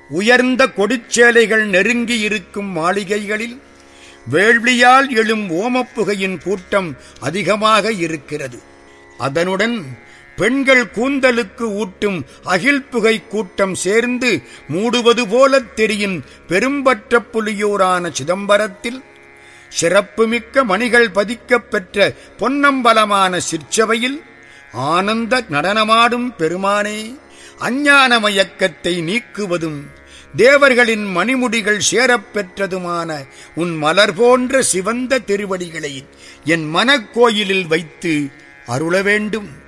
உயர்ந்த கொடிச்சேலைகள் நெருங்கி இருக்கும் மாளிகைகளில் வேள்வியால் எழும் ஓமப்புகையின் கூட்டம் அதிகமாக இருக்கிறது அதனுடன் பெண்கள் கூந்தலுக்கு ஊட்டும் அகில் புகை கூட்டம் சேர்ந்து மூடுவது போலத் தெரியும் பெரும்பற்ற புலியூரான சிதம்பரத்தில் சிறப்புமிக்க மணிகள் பதிக்கப் பெற்ற பொன்னம்பலமான சிற்சபையில் ஆனந்த நடனமாடும் பெருமானே அஞ்ஞான மயக்கத்தை நீக்குவதும் தேவர்களின் மணிமுடிகள் சேரப் பெற்றதுமான உன் மலர் போன்ற சிவந்த திருவடிகளை என் மனக்கோயிலில் வைத்து அருள வேண்டும்